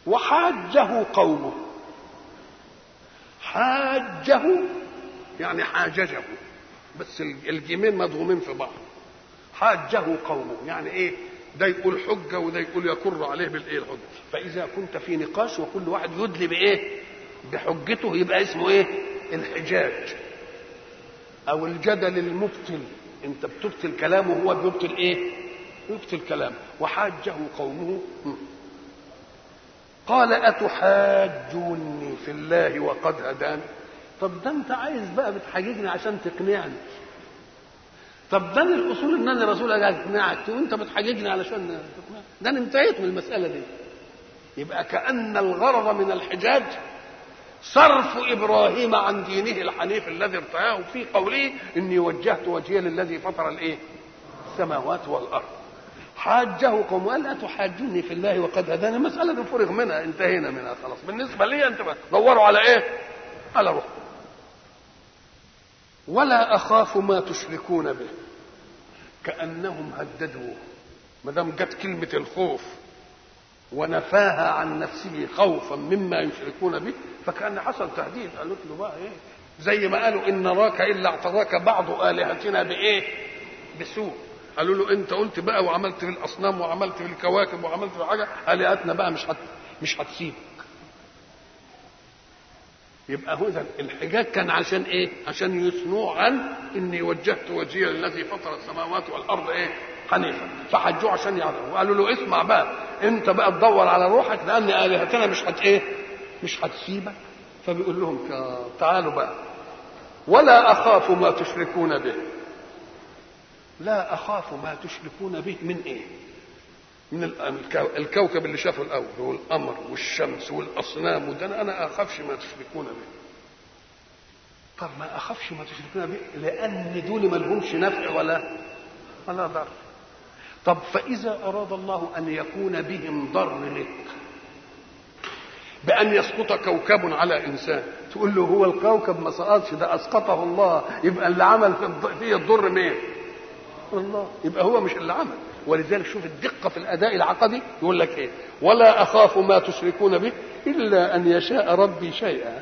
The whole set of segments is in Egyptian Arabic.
وحاجه قومه حاجه يعني حاججه بس الجيمين مضغومين في بعض حاجه قومه يعني ايه ده يقول حجة وده يقول يكر عليه بالايه الحجة فإذا كنت في نقاش وكل واحد يدلي بإيه بحجته يبقى اسمه إيه الحجاج أو الجدل المبطل أنت بتبطل كلامه وهو بيبطل إيه يبطل كلامه وحاجه قومه قال أتحاجوني في الله وقد هداني طب ده أنت عايز بقى بتحاججني عشان تقنعني طب ده الاصول ان انا رسول اجي اقنعك وانت بتحججني علشان تقنعني ده انا انتهيت من المساله دي يبقى كان الغرض من الحجاج صرف ابراهيم عن دينه الحنيف الذي ارتآه في قوله اني وجهت وجهي للذي فطر الايه السماوات والارض حاجه قوم قال اتحاجوني في الله وقد هداني المساله دي فرغ منها انتهينا منها خلاص بالنسبه لي انت دوروا على ايه على روحكم ولا اخاف ما تشركون به كانهم هددوه ما دام جت كلمه الخوف ونفاها عن نفسه خوفا مما يشركون به فكان حصل تهديد قالوا له بقى ايه زي ما قالوا ان نراك الا اعتراك بعض الهتنا بايه بسوء قالوا له انت قلت بقى وعملت في الاصنام وعملت في الكواكب وعملت في حاجه الهتنا بقى مش هت مش هتسيبك يبقى هو الحجاج كان عشان ايه عشان يثنوه عن اني وجهت وجهي للذي فطر السماوات والارض ايه حنيفا فحجوه عشان يعرفوا وقالوا له اسمع بقى انت بقى تدور على روحك لان الهتنا مش هت ايه مش هتسيبك فبيقول لهم تعالوا بقى ولا اخاف ما تشركون به لا اخاف ما تشركون به من ايه من الكوكب اللي شافه الاول هو القمر والشمس والاصنام وده انا اخافش ما تشركون به طب ما اخافش ما تشركون به لان دول ما لهمش نفع ولا ولا ضر طب فاذا اراد الله ان يكون بهم ضر لك بان يسقط كوكب على انسان تقول له هو الكوكب ما سقطش ده اسقطه الله يبقى اللي عمل فيه الضر مين الله يبقى هو مش اللي عمل ولذلك شوف الدقة في الأداء العقدي يقول لك إيه ولا أخاف ما تشركون به إلا أن يشاء ربي شيئا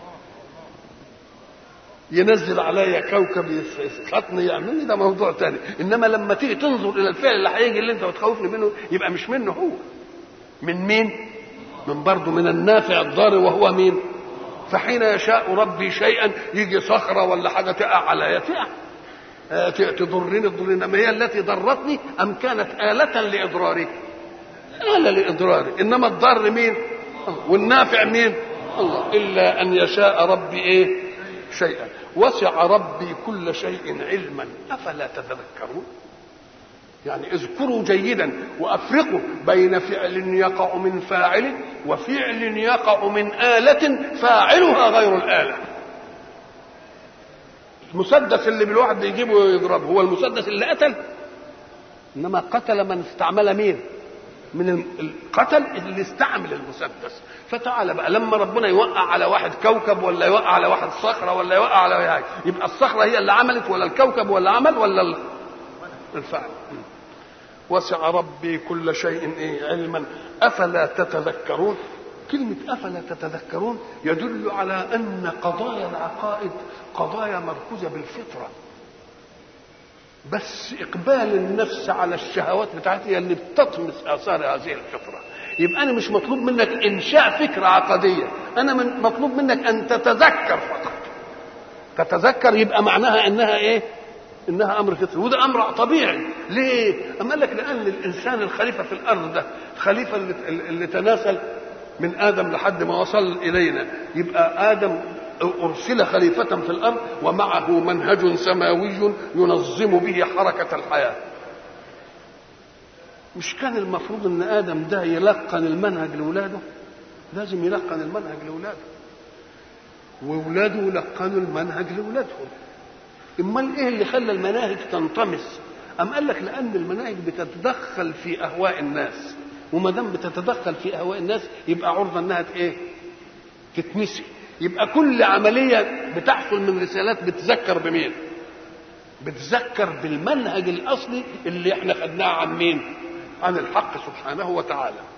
ينزل عليا كوكب يسقطني يعملني ده موضوع تاني انما لما تيجي تنظر الى الفعل اللي هيجي اللي انت بتخوفني منه يبقى مش منه هو من مين من برضه من النافع الضار وهو مين فحين يشاء ربي شيئا يجي صخره ولا حاجه تقع عليا تقع تضرني تضرني انما هي التي ضرتني ام كانت آلة لإضراري آلة لإضراري انما الضر مين والنافع مين الله الا ان يشاء ربي ايه شيئا وسع ربي كل شيء علما افلا تتذكرون يعني اذكروا جيدا وافرقوا بين فعل يقع من فاعل وفعل يقع من آلة فاعلها غير الآلة المسدس اللي بالواحد بيجيبه ويضربه هو المسدس اللي قتل انما قتل من استعمل مين من القتل اللي استعمل المسدس فتعالى بقى لما ربنا يوقع على واحد كوكب ولا يوقع على واحد صخره ولا يوقع على حاجه يبقى الصخره هي اللي عملت ولا الكوكب ولا عمل ولا الفعل وسع ربي كل شيء إيه علما افلا تتذكرون كلمة أفلا تتذكرون يدل على أن قضايا العقائد قضايا مركوزة بالفطرة بس إقبال النفس على الشهوات بتاعتها هي اللي بتطمس آثار هذه الفطرة يبقى أنا مش مطلوب منك إنشاء فكرة عقدية أنا من مطلوب منك أن تتذكر فقط تتذكر يبقى معناها إنها إيه انها امر فطري وده امر طبيعي ليه اما قال لك لان الانسان الخليفه في الارض ده الخليفه اللي, اللي تناسل من ادم لحد ما وصل الينا يبقى ادم ارسل خليفه في الارض ومعه منهج سماوي ينظم به حركه الحياه مش كان المفروض ان ادم ده يلقن المنهج لاولاده لازم يلقن المنهج لاولاده واولاده يلقنوا المنهج لاولادهم امال ايه اللي خلى المناهج تنطمس ام قال لك لان المناهج بتتدخل في اهواء الناس وما دام بتتدخل في اهواء الناس يبقى عرضه انها ايه تتنسي يبقى كل عمليه بتحصل من رسالات بتذكر بمين بتذكر بالمنهج الاصلي اللي احنا خدناه عن مين عن الحق سبحانه وتعالى